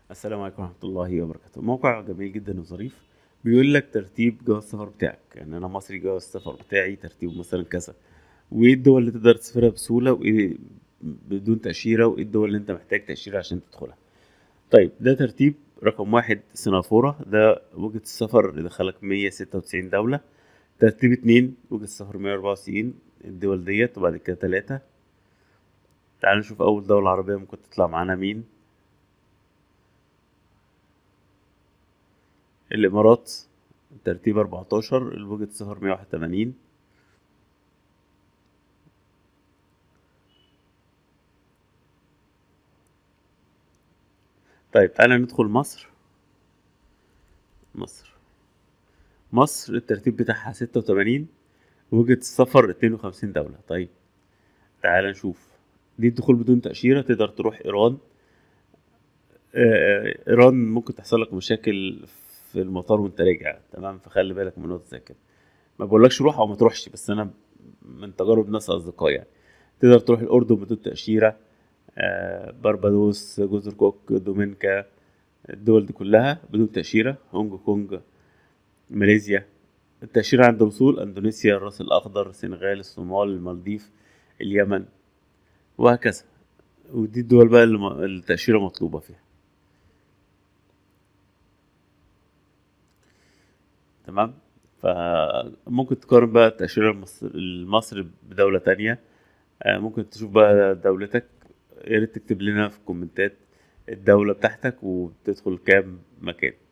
السلام عليكم ورحمة الله وبركاته موقع جميل جدا وظريف بيقول لك ترتيب جواز السفر بتاعك يعني انا مصري جواز السفر بتاعي ترتيبه مثلا كذا وايه الدول اللي تقدر تسافرها بسهولة وايه بدون تأشيرة وايه الدول اللي انت محتاج تأشيرة عشان تدخلها طيب ده ترتيب رقم واحد سنغافورة ده وجهة السفر اللي دخلك مية ستة وتسعين دولة ترتيب اتنين وجهة السفر مية أربعة وتسعين الدول ديت وبعد كده تلاتة تعال نشوف أول دولة عربية ممكن تطلع معانا مين الإمارات ترتيب 14 الوجهة السفر 181 طيب تعالى ندخل مصر مصر مصر الترتيب بتاعها 86 وجهة السفر 52 دولة طيب تعالى نشوف دي الدخول بدون تأشيرة تقدر تروح إيران آه، إيران ممكن تحصل لك مشاكل في المطار وانت راجع تمام فخلي بالك من نقطة زي كده ما بقولكش روح او ما تروحش بس انا من تجارب ناس اصدقائي يعني تقدر تروح الاردن بدون تاشيره آه، باربادوس جزر كوك دومينيكا الدول دي كلها بدون تاشيره هونج كونج ماليزيا التأشيرة عند الوصول أندونيسيا الراس الأخضر السنغال الصومال المالديف اليمن وهكذا ودي الدول بقى اللي التأشيرة مطلوبة فيها تمام فممكن تقارن بقى التأشيرة المصر- المصري بدولة تانية آه، ممكن تشوف بقى دولتك يا ريت تكتب لنا في الكومنتات الدولة بتاعتك وتدخل كام مكان